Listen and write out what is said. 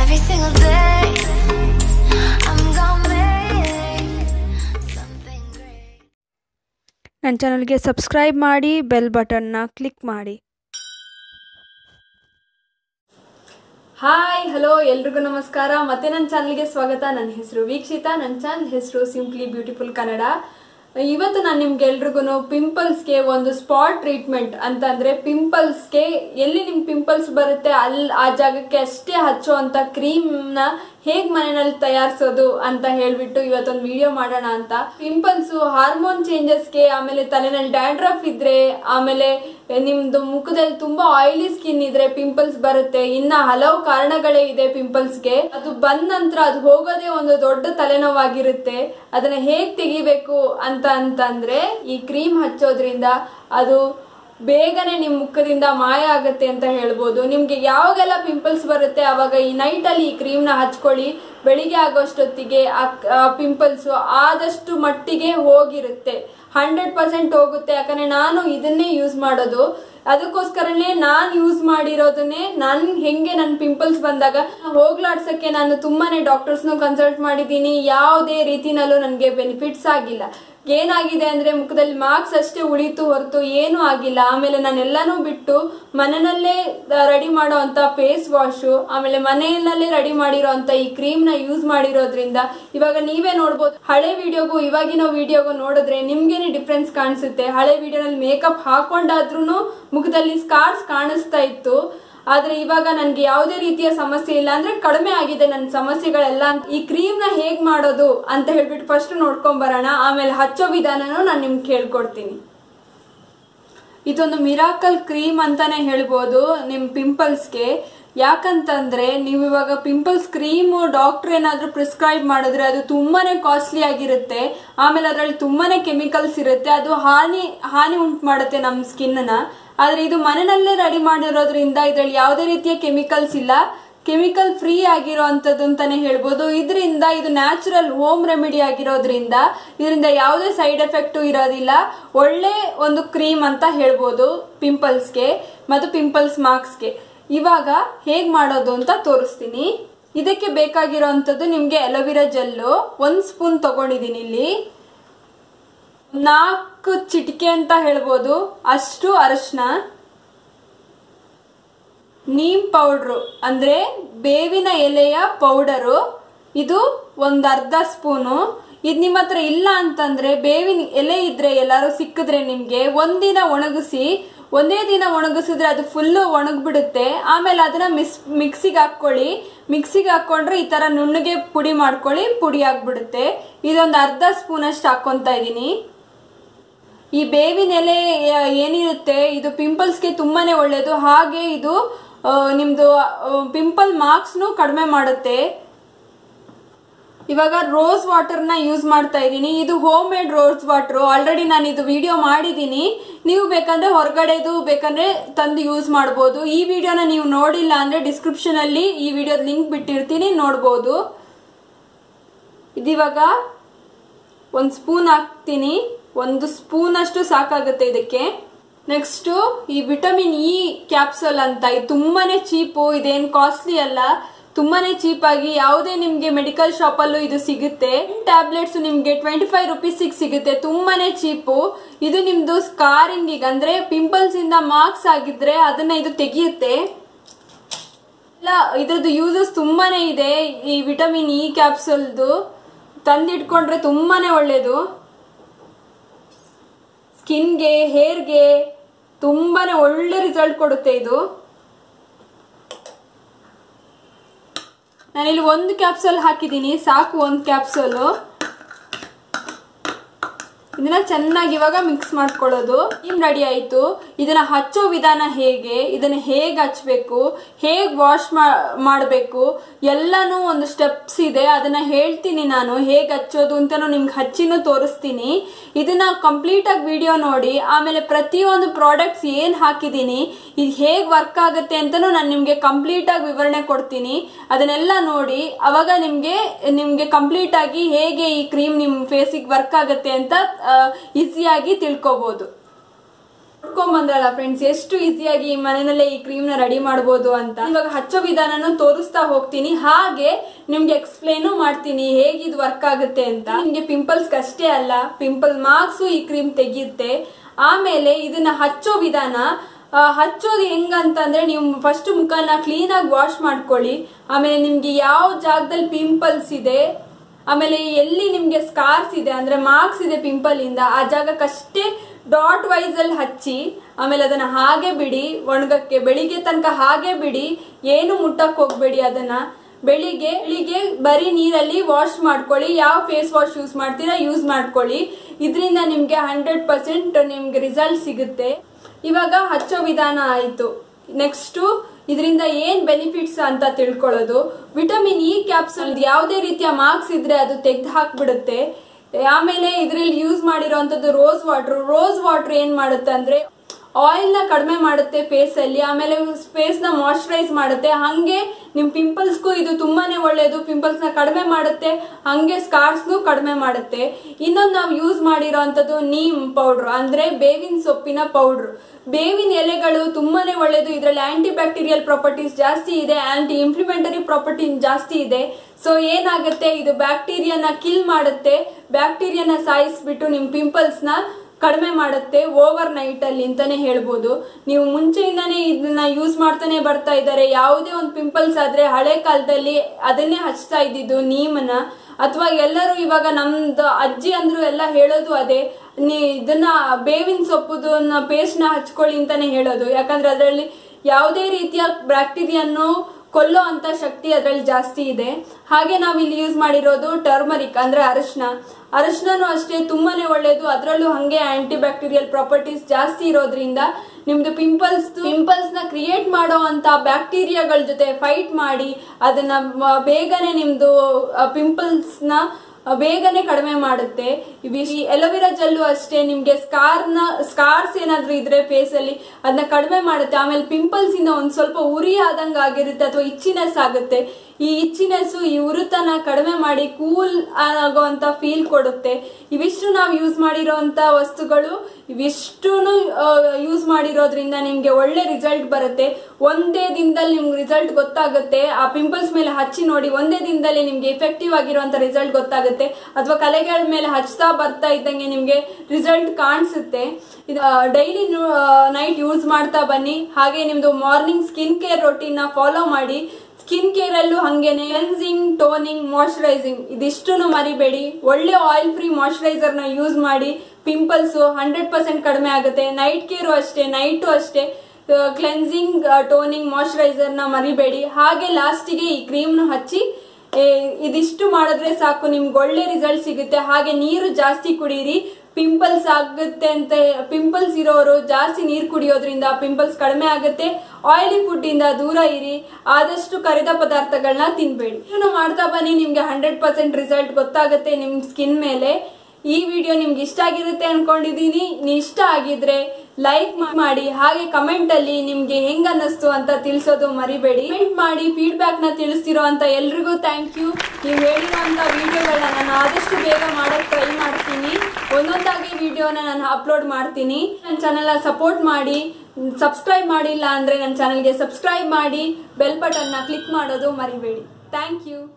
Every single day, I'm gonna make something great. ನನ್ನ ಚಾನಲ್ಗೆ subscribe ಮಾಡಿ ಬೆಲ್ ಬಟನ್ನ ಕ್ಲಿಕ್ ಮಾಡಿ ಹಾಯ್ ಹಲೋ ಎಲ್ರಿಗೂ ನಮಸ್ಕಾರ ಮತ್ತೆ ನನ್ನ ಚಾನಲ್ಗೆ ಸ್ವಾಗತ ನನ್ನ ಹೆಸರು ವೀಕ್ಷಿತಾ ನನ್ನ ಚಾನಲ್ ಹೆಸರು ಸಿಂಪ್ಲಿ ಬ್ಯೂಟಿಫುಲ್ ಕನ್ನಡ ಇವತ್ತು ನಾನು ನಿಮ್ಗೆ ಎಲ್ರಿಗೂ ಪಿಂಪಲ್ಸ್ಗೆ ಒಂದು ಸ್ಪಾಟ್ ಟ್ರೀಟ್ಮೆಂಟ್ ಅಂತಂದ್ರೆ ಪಿಂಪಲ್ಸ್ಗೆ ಎಲ್ಲಿ ನಿಮ್ ಪಿಂಪಲ್ಸ್ ಬರುತ್ತೆ ಅಲ್ಲಿ ಆ ಜಾಗಕ್ಕೆ ಅಷ್ಟೇ ಹಚ್ಚುವಂತ ಕ್ರೀಮ್ನ ಹೇಗ್ ಮನೆಯಲ್ಲಿ ತಯಾರಿಸೋದು ಅಂತ ಹೇಳ್ಬಿಟ್ಟು ಇವತ್ತೊಂದು ವಿಡಿಯೋ ಮಾಡೋಣ ಅಂತ ಪಿಂಪಲ್ಸ್ ಹಾರ್ಮೋನ್ ಚೇಂಜಸ್ಗೆ ಆಮೇಲೆ ತಲೆನಲ್ಲಿ ಡ್ಯಾಂಡ್ರಫ್ ಇದ್ರೆ ಆಮೇಲೆ ನಿಮ್ದು ಮುಖದಲ್ಲಿ ತುಂಬಾ ಆಯಿಲಿ ಸ್ಕಿನ್ ಇದ್ರೆ ಪಿಂಪಲ್ಸ್ ಬರುತ್ತೆ ಇನ್ನ ಹಲವು ಕಾರಣಗಳೇ ಇದೆ ಪಿಂಪಲ್ಸ್ಗೆ ಅದು ಬಂದ ನಂತರ ಅದು ಹೋಗೋದೇ ಒಂದು ದೊಡ್ಡ ತಲೆನೋವಾಗಿರುತ್ತೆ ಅದನ್ನ ಹೇಗ್ ತೆಗಿಬೇಕು ಅಂತ ಅಂತಂದ್ರೆ ಈ ಕ್ರೀಮ್ ಹಚ್ಚೋದ್ರಿಂದ ಅದು ಬೇಗನೆ ನಿಮ್ ಮುಖದಿಂದ ಮಾಯ ಆಗತ್ತೆ ಅಂತ ಹೇಳ್ಬೋದು ನಿಮ್ಗೆ ಯಾವಾಗೆಲ್ಲ ಪಿಂಪಲ್ಸ್ ಬರುತ್ತೆ ಅವಾಗ ಈ ನೈಟ್ ಅಲ್ಲಿ ಈ ಕ್ರೀಮ್ ನ ಹಚ್ಕೊಳ್ಳಿ ಬೆಳಿಗ್ಗೆ ಆಗೋಷ್ಟೊತ್ತಿಗೆ ಆ ಪಿಂಪಲ್ಸ್ ಆದಷ್ಟು ಮಟ್ಟಿಗೆ ಹೋಗಿರುತ್ತೆ ಹಂಡ್ರೆಡ್ ಪರ್ಸೆಂಟ್ ಹೋಗುತ್ತೆ ಯಾಕಂದ್ರೆ ನಾನು ಇದನ್ನೇ ಯೂಸ್ ಮಾಡೋದು ಅದಕ್ಕೋಸ್ಕರನೇ ನಾನು ಯೂಸ್ ಮಾಡಿರೋದನ್ನೇ ನನ್ ಹೆಂಗೆ ನನ್ನ ಪಿಂಪಲ್ಸ್ ಬಂದಾಗ ಹೋಗ್ಲಾಡ್ಸಕ್ಕೆ ನಾನು ತುಂಬಾನೇ ಡಾಕ್ಟರ್ಸ್ನು ಕನ್ಸಲ್ಟ್ ಮಾಡಿದ್ದೀನಿ ಯಾವುದೇ ರೀತಿನಲ್ಲೂ ನನಗೆ ಬೆನಿಫಿಟ್ಸ್ ಆಗಿಲ್ಲ ಏನಾಗಿದೆ ಅಂದ್ರೆ ಮುಖದಲ್ಲಿ ಮಾರ್ಕ್ಸ್ ಅಷ್ಟೇ ಉಳಿತು ಹೊರತು ಏನೂ ಆಗಿಲ್ಲ ಆಮೇಲೆ ನಾನೆಲ್ಲಾನು ಬಿಟ್ಟು ಮನೆಯಲ್ಲೇ ರೆಡಿ ಮಾಡೋ ಅಂತ ಫೇಸ್ ವಾಶು ಆಮೇಲೆ ಮನೆಯಲ್ಲೇ ರೆಡಿ ಮಾಡಿರೋ ಅಂತ ಈ ಕ್ರೀಮ್ ನ ಯೂಸ್ ಮಾಡಿರೋದ್ರಿಂದ ಇವಾಗ ನೀವೇ ನೋಡ್ಬೋದು ಹಳೆ ವಿಡಿಯೋಗೂ ಇವಾಗಿನ ವಿಡಿಯೋಗೂ ನೋಡಿದ್ರೆ ನಿಮ್ಗೇನೆ ಡಿಫ್ರೆನ್ಸ್ ಕಾಣಿಸುತ್ತೆ ಹಳೆ ವಿಡಿಯೋನಲ್ಲಿ ಮೇಕಪ್ ಹಾಕೊಂಡಾದ್ರೂ ಮುಖದಲ್ಲಿ ಸ್ಕಾರ್ಸ್ ಕಾಣಿಸ್ತಾ ಇತ್ತು ಆದ್ರೆ ಇವಾಗ ನನ್ಗೆ ಯಾವುದೇ ರೀತಿಯ ಸಮಸ್ಯೆ ಇಲ್ಲ ಅಂದ್ರೆ ಕಡಿಮೆ ಆಗಿದೆ ನನ್ನ ಸಮಸ್ಯೆಗಳೆಲ್ಲ ಈ ಕ್ರೀಮ್ ನ ಹೇಗ್ ಮಾಡೋದು ಅಂತ ಹೇಳ್ಬಿಟ್ಟು ಫಸ್ಟ್ ನೋಡ್ಕೊಂಡ್ ಬರೋಣ ಆಮೇಲೆ ಹಚ್ಚೋ ವಿಧಾನನೂ ನಾನು ನಿಮ್ಗೆ ಹೇಳ್ಕೊಡ್ತೀನಿ ಇದೊಂದು ಮಿರಾಕಲ್ ಕ್ರೀಮ್ ಅಂತಾನೆ ಹೇಳ್ಬೋದು ನಿಮ್ ಪಿಂಪಲ್ಸ್ಗೆ ಯಾಕಂತಂದ್ರೆ ನೀವು ಇವಾಗ ಪಿಂಪಲ್ಸ್ ಕ್ರೀಮ್ ಡಾಕ್ಟರ್ ಏನಾದ್ರೂ ಪ್ರಿಸ್ಕ್ರೈಬ್ ಮಾಡಿದ್ರೆ ಅದು ತುಂಬಾನೇ ಕಾಸ್ಟ್ಲಿ ಆಗಿರುತ್ತೆ ಆಮೇಲೆ ಅದರಲ್ಲಿ ತುಂಬಾನೇ ಕೆಮಿಕಲ್ಸ್ ಇರುತ್ತೆ ಅದು ಹಾನಿ ಹಾನಿ ಉಂಟು ಮಾಡುತ್ತೆ ನಮ್ಮ ಸ್ಕಿನ್ ನ ಆದ್ರೆ ಇದು ಮನೆಯಲ್ಲೇ ರೆಡಿ ಮಾಡಿರೋದ್ರಿಂದ ಇದ್ರಲ್ಲಿ ಯಾವುದೇ ರೀತಿಯ ಕೆಮಿಕಲ್ಸ್ ಇಲ್ಲ ಕೆಮಿಕಲ್ ಫ್ರೀ ಆಗಿರೋ ಅಂಥದ್ದು ಅಂತಾನೆ ಹೇಳ್ಬೋದು ಇದರಿಂದ ಇದು ನ್ಯಾಚುರಲ್ ಹೋಮ್ ರೆಮಿಡಿ ಆಗಿರೋದ್ರಿಂದ ಇದರಿಂದ ಯಾವುದೇ ಸೈಡ್ ಎಫೆಕ್ಟು ಇರೋದಿಲ್ಲ ಒಳ್ಳೆ ಒಂದು ಕ್ರೀಮ್ ಅಂತ ಹೇಳ್ಬೋದು ಪಿಂಪಲ್ಸ್ಗೆ ಮತ್ತು ಪಿಂಪಲ್ಸ್ ಮಾರ್ಕ್ಸ್ಗೆ ಇವಾಗ ಹೇಗ್ ಮಾಡೋದು ಅಂತ ತೋರಿಸ್ತೀನಿ ಇದಕ್ಕೆ ಬೇಕಾಗಿರೋ ಅಂಥದ್ದು ನಿಮಗೆ ಅಲೋವಿರಾ ಜೆಲ್ಲು ಒಂದು ಸ್ಪೂನ್ ತಗೊಂಡಿದ್ದೀನಿ ಇಲ್ಲಿ ನಾಲ್ಕು ಚಿಟಿಕೆ ಅಂತ ಹೇಳ್ಬೋದು ಅಷ್ಟು ಅರಶಿನ ನೀಮ್ ಪೌಡ್ರು ಅಂದ್ರೆ ಬೇವಿನ ಎಲೆಯ ಪೌಡರು ಇದು ಒಂದು ಅರ್ಧ ಸ್ಪೂನು ಇದು ನಿಮ್ಮ ಹತ್ರ ಇಲ್ಲ ಅಂತಂದ್ರೆ ಬೇವಿನ ಎಲೆ ಇದ್ರೆ ಎಲ್ಲಾರು ಸಿಕ್ಕಿದ್ರೆ ನಿಮ್ಗೆ ಒಂದಿನ ಒಣಗಿಸಿ ಒಂದೇ ದಿನ ಒಣಗಿಸಿದ್ರೆ ಅದು ಫುಲ್ಲು ಒಣಗ್ಬಿಡುತ್ತೆ ಆಮೇಲೆ ಅದನ್ನ ಮಿಸ್ ಮಿಕ್ಸಿಗೆ ಹಾಕೊಳ್ಳಿ ಮಿಕ್ಸಿಗೆ ಹಾಕೊಂಡ್ರೆ ಈ ತರ ನುಣ್ಣಗೆ ಪುಡಿ ಮಾಡ್ಕೊಳ್ಳಿ ಪುಡಿ ಆಗ್ಬಿಡುತ್ತೆ ಇದೊಂದು ಅರ್ಧ ಸ್ಪೂನ್ ಅಷ್ಟು ಹಾಕೊಂತ ಇದೀನಿ ಈ ಬೇವಿನ ಎಲೆ ಏನಿರುತ್ತೆ ಇದು ಪಿಂಪಲ್ಸ್ಗೆ ತುಂಬಾನೇ ಒಳ್ಳೇದು ಹಾಗೆ ಇದು ನಿಮ್ದು ಪಿಂಪಲ್ ಮಾರ್ಕ್ಸ್ನು ಕಡಿಮೆ ಮಾಡುತ್ತೆ ಇವಾಗ ರೋಸ್ ವಾಟರ್ನ ಯೂಸ್ ಮಾಡ್ತಾ ಇದ್ದೀನಿ ಇದು home made rose water already ನಾನು ಇದು ವಿಡಿಯೋ ಮಾಡಿದ್ದೀನಿ ನೀವು ಬೇಕಂದ್ರೆ ಹೊರಗಡೆದು ಬೇಕಂದ್ರೆ ತಂದು ಯೂಸ್ ಮಾಡ್ಬೋದು ಈ ವಿಡಿಯೋನ ನೀವು ನೋಡಿಲ್ಲ ಅಂದ್ರೆ ಡಿಸ್ಕ್ರಿಪ್ಷನ್ ಅಲ್ಲಿ ಈ ವಿಡಿಯೋದ ಲಿಂಕ್ ಬಿಟ್ಟಿರ್ತೀನಿ ನೋಡ್ಬೋದು ಇದಿವಾಗ ಒಂದು ಸ್ಪೂನ್ ಹಾಕ್ತೀನಿ ಒಂದು ಸ್ಪೂನ್ ಅಷ್ಟು ಸಾಕಾಗುತ್ತೆ ಇದಕ್ಕೆ ನೆಕ್ಸ್ಟು ಈ ವಿಟಮಿನ್ ಇ ಕ್ಯಾಪ್ಸೂಲ್ ಅಂತ ಇದು ತುಂಬಾನೇ ಚೀಪು ಇದೇನು ಕಾಸ್ಟ್ಲಿ ಅಲ್ಲ ತುಂಬಾನೇ ಚೀಪ್ ಆಗಿ ಯಾವುದೇ ನಿಮಗೆ ಮೆಡಿಕಲ್ ಶಾಪಲ್ಲೂ ಇದು ಸಿಗುತ್ತೆ ಟ್ಯಾಬ್ಲೆಟ್ಸ್ ನಿಮಗೆ ಟ್ವೆಂಟಿ ಫೈವ್ ರುಪೀಸಿಗೆ ಸಿಗುತ್ತೆ ತುಂಬಾನೇ ಚೀಪು ಇದು ನಿಮ್ದು ಸ್ಕಾರಿಂಗ್ ಅಂದ್ರೆ ಪಿಂಪಲ್ಸ್ ಇಂದ ಮಾರ್ಕ್ಸ್ ಆಗಿದ್ರೆ ಅದನ್ನ ಇದು ತೆಗೆಯುತ್ತೆ ಇಲ್ಲ ಇದ್ರದ್ದು ಯೂಸಸ್ ತುಂಬಾನೇ ಇದೆ ಈ ವಿಟಮಿನ್ ಇ ಕ್ಯಾಪ್ಸೂಲ್ದು ತಂದಿಟ್ಕೊಂಡ್ರೆ ತುಂಬಾನೇ ಒಳ್ಳೇದು ಸ್ಕಿನ್ಗೆ ಹೇರ್ಗೆ ತುಂಬಾನೇ ಒಳ್ಳೆ ರಿಸಲ್ಟ್ ಕೊಡುತ್ತೆ ಇದು ನಾನಿಲ್ಲಿ ಒಂದು ಕ್ಯಾಪ್ಸೂಲ್ ಹಾಕಿದ್ದೀನಿ ಸಾಕು ಒಂದು ಕ್ಯಾಪ್ಸೂಲು ಇದನ್ನ ಚೆನ್ನಾಗಿ ಇವಾಗ ಮಿಕ್ಸ್ ಮಾಡ್ಕೊಳ್ಳೋದು ಇನ್ ರೆಡಿ ಆಯ್ತು ಇದನ್ನ ಹಚ್ಚೋ ವಿಧಾನ ಹೇಗೆ ಇದನ್ನ ಹೇಗ್ ಹಚ್ಬೇಕು ಹೇಗ್ ವಾಶ್ ಮಾಡಬೇಕು ಎಲ್ಲಾನು ಒಂದು ಸ್ಟೆಪ್ಸ್ ಇದೆ ಅದನ್ನ ಹೇಳ್ತೀನಿ ನಾನು ಹೇಗ್ ಹಚ್ಚೋದು ಅಂತಾನು ನಿಮ್ಗೆ ಹಚ್ಚಿನೂ ತೋರಿಸ್ತೀನಿ ಇದನ್ನ ಕಂಪ್ಲೀಟ್ ಆಗಿ ವಿಡಿಯೋ ನೋಡಿ ಆಮೇಲೆ ಪ್ರತಿಯೊಂದು ಪ್ರಾಡಕ್ಟ್ಸ್ ಏನ್ ಹಾಕಿದೀನಿ ಇದು ಹೇಗ್ ವರ್ಕ್ ಆಗುತ್ತೆ ಅಂತಾನು ನಾನು ನಿಮ್ಗೆ ಕಂಪ್ಲೀಟ್ ಆಗಿ ವಿವರಣೆ ಕೊಡ್ತೀನಿ ಅದನ್ನೆಲ್ಲ ನೋಡಿ ಅವಾಗ ನಿಮ್ಗೆ ನಿಮ್ಗೆ ಕಂಪ್ಲೀಟ್ ಆಗಿ ಹೇಗೆ ಈ ಕ್ರೀಮ್ ನಿಮ್ ಫೇಸಿಗೆ ವರ್ಕ್ ಆಗುತ್ತೆ ಅಂತ ಈಸಿಯಾಗಿ ತಿಳ್ಕೊಬಹುದು ಬಂದ್ರಲ್ಲ ಫ್ರೆಂಡ್ಸ್ ಎಷ್ಟು ಈಸಿಯಾಗಿ ಮನೆಯಲ್ಲೇ ಈ ಕ್ರೀಮ್ ನ ರೆಡಿ ಮಾಡಬಹುದು ಅಂತ ಇವಾಗ ಹಚ್ಚೋ ವಿಧಾನನ ತೋರಿಸ್ತಾ ಹೋಗ್ತೀನಿ ಹಾಗೆ ನಿಮ್ಗೆ ಎಕ್ಸ್ಪ್ಲೇನು ಮಾಡ್ತೀನಿ ಹೇಗೆ ಇದು ವರ್ಕ್ ಆಗುತ್ತೆ ಅಂತ ನಿಮ್ಗೆ ಪಿಂಪಲ್ಸ್ ಅಷ್ಟೇ ಅಲ್ಲ ಪಿಂಪಲ್ ಮಾರ್ಕ್ಸ್ ಈ ಕ್ರೀಮ್ ತೆಗೆಯುತ್ತೆ ಆಮೇಲೆ ಇದನ್ನ ಹಚ್ಚೋ ವಿಧಾನ ಆ, ಹಚ್ಚೋದು ಹೆಂಗಂತಂದ್ರೆ ನೀವು ಫಸ್ಟ್ ಮುಖನ ಕ್ಲೀನ್ ಆಗಿ ವಾಶ್ ಮಾಡ್ಕೊಳ್ಳಿ ಆಮೇಲೆ ನಿಮ್ಗೆ ಯಾವ ಜಾಗದಲ್ಲಿ ಪಿಂಪಲ್ಸ್ ಇದೆ ಆಮೇಲೆ ಎಲ್ಲಿ ನಿಮ್ಗೆ ಸ್ಕಾರ್ಸ್ ಇದೆ ಅಂದ್ರೆ ಮಾರ್ಕ್ಸ್ ಇದೆ ಪಿಂಪಲ್ ಇಂದ ಆ ಜಾಗಕ್ಕಷ್ಟೇ ಡಾಟ್ ವೈಸ್ ಅಲ್ಲಿ ಹಚ್ಚಿ ಆಮೇಲೆ ಅದನ್ನ ಹಾಗೆ ಬಿಡಿ ಒಣಗಕ್ಕೆ ಬೆಳಿಗ್ಗೆ ತನಕ ಹಾಗೆ ಬಿಡಿ ಏನು ಮುಟ್ಟಕ್ ಹೋಗ್ಬೇಡಿ ಅದನ್ನ ಬೆಳಿಗ್ಗೆ ಬೆಳಿಗ್ಗೆ ಬರೀ ನೀರಲ್ಲಿ ವಾಶ್ ಮಾಡ್ಕೊಳ್ಳಿ ಯಾವ ಫೇಸ್ ವಾಶ್ ಯೂಸ್ ಮಾಡ್ತೀರಾ ಯೂಸ್ ಮಾಡ್ಕೊಳ್ಳಿ ಇದರಿಂದ ನಿಮ್ಗೆ ಹಂಡ್ರೆಡ್ ಪರ್ಸೆಂಟ್ ನಿಮ್ಗೆ ರಿಸಲ್ಟ್ ಸಿಗುತ್ತೆ ಇವಾಗ ಹಚ್ಚೋ ವಿಧಾನ ಆಯ್ತು ನೆಕ್ಸ್ಟ್ ಇದರಿಂದ ಏನ್ ಬೆನಿಫಿಟ್ಸ್ ಅಂತ ತಿಳ್ಕೊಳ್ಳೋದು ವಿಟಮಿನ್ ಇ ಕ್ಯಾಪ್ಸೂಲ್ ಯಾವುದೇ ರೀತಿಯ ಮಾರ್ಕ್ಸ್ ಇದ್ರೆ ಅದು ತೆಗ್ದು ಹಾಕ್ಬಿಡುತ್ತೆ ಆಮೇಲೆ ಇದ್ರಲ್ಲಿ ಯೂಸ್ ಮಾಡಿರೋಂಥದ್ದು ರೋಸ್ ವಾಟರ್ ರೋಸ್ ವಾಟರ್ ಏನ್ ಮಾಡುತ್ತೆ ಅಂದ್ರೆ ಆಯಿಲ್ ನ ಕಡಿಮೆ ಮಾಡುತ್ತೆ ಫೇಸ್ ಅಲ್ಲಿ ಆಮೇಲೆ ಫೇಸ್ ನ ಮಾಯಶ್ಚರೈಸ್ ಮಾಡುತ್ತೆ ಹಂಗೆ ನಿಮ್ ಪಿಂಪಲ್ಸ್ಗೂ ಇದು ತುಂಬಾನೇ ಒಳ್ಳೇದು ಪಿಂಪಲ್ಸ್ ನ ಕಡಿಮೆ ಮಾಡುತ್ತೆ ಹಂಗೆ ಸ್ಕಾರ್ಸ್ನು ಕಡಿಮೆ ಮಾಡುತ್ತೆ ಇನ್ನೊಂದು ನಾವು ಯೂಸ್ ಮಾಡಿರೋಂಥದ್ದು ನೀಮ್ ಪೌಡ್ರ್ ಅಂದ್ರೆ ಬೇವಿನ ಸೊಪ್ಪಿನ ಪೌಡ್ರ್ ಬೇವಿನ ಎಲೆಗಳು ತುಂಬಾನೇ ಒಳ್ಳೇದು ಇದರಲ್ಲಿ ಆಂಟಿ ಬ್ಯಾಕ್ಟೀರಿಯಲ್ ಪ್ರಾಪರ್ಟೀಸ್ ಜಾಸ್ತಿ ಇದೆ ಆಂಟಿ ಇನ್ಫ್ಲಿಮೆಂಟರಿ ಪ್ರಾಪರ್ಟಿ ಜಾಸ್ತಿ ಇದೆ ಸೊ ಏನಾಗುತ್ತೆ ಇದು ಬ್ಯಾಕ್ಟೀರಿಯಾನ ಕಿಲ್ ಮಾಡುತ್ತೆ ಬ್ಯಾಕ್ಟೀರಿಯಾನ ಸಾಯಿಸ್ಬಿಟ್ಟು ನಿಮ್ ಪಿಂಪಲ್ಸ್ ನ ಕಡಿಮೆ ಮಾಡುತ್ತೆ ಓವರ್ ನೈಟ್ ಅಲ್ಲಿ ಅಂತಾನೆ ಹೇಳ್ಬೋದು ನೀವು ಮುಂಚೆಯಿಂದಾನೇ ಇದನ್ನ ಯೂಸ್ ಮಾಡ್ತಾನೆ ಬರ್ತಾ ಇದ್ದಾರೆ ಯಾವುದೇ ಒಂದು ಪಿಂಪಲ್ಸ್ ಆದ್ರೆ ಹಳೆ ಕಾಲದಲ್ಲಿ ಅದನ್ನೇ ಹಚ್ತಾ ಇದ್ದಿದ್ದು ನೀಮನ ಅಥವಾ ಎಲ್ಲರೂ ಇವಾಗ ನಮ್ದು ಅಜ್ಜಿ ಅಂದ್ರು ಎಲ್ಲ ಹೇಳೋದು ಅದೇ ನೀ ಇದನ್ನ ಬೇವಿನ ಸೊಪ್ಪುದನ್ನ ಪೇಸ್ಟ್ ನ ಹಚ್ಕೊಳ್ಳಿ ಅಂತಾನೆ ಹೇಳೋದು ಯಾಕಂದ್ರೆ ಅದರಲ್ಲಿ ಯಾವುದೇ ರೀತಿಯ ಬ್ಯಾಕ್ಟೀರಿಯನ್ನು ಕೊಲ್ಲೋ ಅಂತ ಶಕ್ತಿ ಅದರಲ್ಲಿ ಜಾಸ್ತಿ ಇದೆ ಹಾಗೆ ನಾವು ಇಲ್ಲಿ ಯೂಸ್ ಮಾಡಿರೋದು ಟರ್ಮರಿಕ್ ಅಂದ್ರೆ ಅರಿಶಿನ ಅರಿಶಿನೂ ಅಷ್ಟೇ ತುಂಬಾನೇ ಒಳ್ಳೇದು ಅದರಲ್ಲೂ ಹಂಗೆ ಆಂಟಿ ಬ್ಯಾಕ್ಟೀರಿಯಲ್ ಪ್ರಾಪರ್ಟೀಸ್ ಜಾಸ್ತಿ ಇರೋದ್ರಿಂದ ನಿಮ್ದು ಪಿಂಪಲ್ಸ್ ಪಿಂಪಲ್ಸ್ ನ ಕ್ರಿಯೇಟ್ ಮಾಡೋ ಅಂತ ಬ್ಯಾಕ್ಟೀರಿಯಾಗಳ ಜೊತೆ ಫೈಟ್ ಮಾಡಿ ಅದನ್ನ ಮ- ಬೇಗನೆ ನಿಮ್ದು ಪಿಂಪಲ್ಸ್ ನ ಬೇಗನೆ ಕಡಿಮೆ ಮಾಡುತ್ತೆ ಈ ಎಲೋವೆರಾ ಜೆಲ್ಲು ಅಷ್ಟೇ ನಿಮ್ಗೆ ಸ್ಕಾರ್ನ ಸ್ಕಾರ್ಸ್ ಏನಾದ್ರೂ ಇದ್ರೆ ಫೇಸ್ ಅಲ್ಲಿ ಅದನ್ನ ಕಡಿಮೆ ಮಾಡುತ್ತೆ ಆಮೇಲೆ ಪಿಂಪಲ್ಸ್ ಇಂದ ಒಂದ್ ಸ್ವಲ್ಪ ಉರಿ ಆದಂಗ ಆಗಿರುತ್ತೆ ಅಥವಾ ಇಚ್ಚಿನೆಸ್ ಆಗುತ್ತೆ ಈ ಇಚ್ಚಿನೆಸ್ ಈ ಉರುತನ ಕಡಿಮೆ ಮಾಡಿ ಕೂಲ್ ಆಗುವಂತ ಫೀಲ್ ಕೊಡುತ್ತೆ ಇವಿಷ್ಟು ನಾವು ಯೂಸ್ ಮಾಡಿರೋಂತ ವಸ್ತುಗಳು ಇವಿಷ್ಟು ಯೂಸ್ ಮಾಡಿರೋದ್ರಿಂದ ನಿಮ್ಗೆ ಒಳ್ಳೆ ರಿಸಲ್ಟ್ ಬರುತ್ತೆ ಒಂದೇ ದಿನದಲ್ಲಿ ನಿಮ್ಗೆ ರಿಸಲ್ಟ್ ಗೊತ್ತಾಗುತ್ತೆ ಆ ಪಿಂಪಲ್ಸ್ ಮೇಲೆ ಹಚ್ಚಿ ನೋಡಿ ಒಂದೇ ದಿನದಲ್ಲಿ ನಿಮ್ಗೆ ಎಫೆಕ್ಟಿವ್ ಆಗಿರುವಂತ ರಿಸಲ್ಟ್ ಗೊತ್ತಾಗುತ್ತೆ ಅಥವಾ ಕಲೆಗಳ ಮೇಲೆ ಹಚ್ತಾ ಬರ್ತಾ ಇದ್ದಂಗೆ ನಿಮ್ಗೆ ರಿಸಲ್ಟ್ ಕಾಣಿಸುತ್ತೆ ಇದು ಡೈಲಿ ನೈಟ್ ಯೂಸ್ ಮಾಡ್ತಾ ಬನ್ನಿ ಹಾಗೆ ನಿಮ್ದು ಮಾರ್ನಿಂಗ್ ಸ್ಕಿನ್ ಕೇರ್ ರೊಟೀನ್ ನ ಫಾಲೋ ಮಾಡಿ ಸ್ಕಿನ್ ಕೇರ್ ಅಲ್ಲೂ ಹಂಗೇನೆ ಕ್ಲೆನ್ಸಿಂಗ್ ಟೋನಿಂಗ್ ಮಾಯಶ್ಚರೈಸಿಂಗ್ ಇದಿಷ್ಟು ಮರಿಬೇಡಿ ಒಳ್ಳೆ ಆಯಿಲ್ ಫ್ರೀ ಮಾಯಶ್ಚರೈಸರ್ ನ ಯೂಸ್ ಮಾಡಿ ಪಿಂಪಲ್ಸ್ ಹಂಡ್ರೆಡ್ ಪರ್ಸೆಂಟ್ ಕಡಿಮೆ ಆಗುತ್ತೆ ನೈಟ್ ಕೇರು ಅಷ್ಟೇ ನೈಟು ಅಷ್ಟೇ ಕ್ಲೆನ್ಸಿಂಗ್ ಟೋನಿಂಗ್ ಮಾಯಶ್ಚರೈಸರ್ ನ ಮರಿಬೇಡಿ ಹಾಗೆ ಲಾಸ್ಟಿಗೆ ಈ ಕ್ರೀಮ್ ನ ಹಚ್ಚಿ ಏ, ಇದಿಷ್ಟು ಮಾಡಿದ್ರೆ ಸಾಕು ನಿಮ್ಗೆ ಒಳ್ಳೆ ರಿಸಲ್ಟ್ ಸಿಗುತ್ತೆ ಹಾಗೆ ನೀರು ಜಾಸ್ತಿ ಕುಡೀರಿ ಪಿಂಪಲ್ಸ್ ಆಗುತ್ತೆ ಅಂತ ಪಿಂಪಲ್ಸ್ ಇರೋರು ಜಾಸ್ತಿ ನೀರು ಕುಡಿಯೋದ್ರಿಂದ ಪಿಂಪಲ್ಸ್ ಕಡಿಮೆ ಆಗುತ್ತೆ ಆಯಿಲಿ ಫುಡ್ ಇಂದ ದೂರ ಇರಿ ಆದಷ್ಟು ಕರಿದ ಪದಾರ್ಥಗಳನ್ನ ತಿನ್ಬೇಡಿ ಇದನ್ನು ಮಾಡ್ತಾ ಬನ್ನಿ ನಿಮ್ಗೆ ಹಂಡ್ರೆಡ್ ಪರ್ಸೆಂಟ್ ರಿಸಲ್ಟ್ ಗೊತ್ತಾಗುತ್ತೆ ನಿಮ್ ಸ್ಕಿನ್ ಮೇಲೆ ಈ ವಿಡಿಯೋ ನಿಮ್ಗೆ ಇಷ್ಟ ಆಗಿರುತ್ತೆ ಅನ್ಕೊಂಡಿದೀನಿ ನೀ ಇಷ್ಟ ಆಗಿದ್ರೆ ಲೈಕ್ ಮಾಡಿ ಹಾಗೆ ಕಮೆಂಟ್ ಅಲ್ಲಿ ನಿಮ್ಗೆ ಹೆಂಗ್ ಅನ್ನಿಸ್ತು ಅಂತ ತಿಳಿಸೋದು ಮರಿಬೇಡಿ ಕಮೆಂಟ್ ಮಾಡಿ ಫೀಡ್ಬ್ಯಾಕ್ ನ ತಿಳಿಸ್ತಿರೋ ಅಂತ ಎಲ್ರಿಗೂ ಥ್ಯಾಂಕ್ ಯು ನೀವು ಹೇಳಿರೋಂಥ ವಿಡಿಯೋಗಳನ್ನ ನಾನು ಆದಷ್ಟು ಬೇಗ ಮಾಡಕ್ ಟ್ರೈ ಮಾಡ್ತೀನಿ ಒಂದೊಂದಾಗಿ ವಿಡಿಯೋನ ನಾನು ಅಪ್ಲೋಡ್ ಮಾಡ್ತೀನಿ ನನ್ನ ಚಾನೆಲ್ ಸಪೋರ್ಟ್ ಮಾಡಿ ಸಬ್ಸ್ಕ್ರೈಬ್ ಮಾಡಿಲ್ಲ ಅಂದ್ರೆ ನನ್ನ ಚಾನೆಲ್ಗೆ ಸಬ್ಸ್ಕ್ರೈಬ್ ಮಾಡಿ ಬೆಲ್ ಬಟನ್ನ ಕ್ಲಿಕ್ ಮಾಡೋದು ಮರಿಬೇಡಿ ಥ್ಯಾಂಕ್ ಯು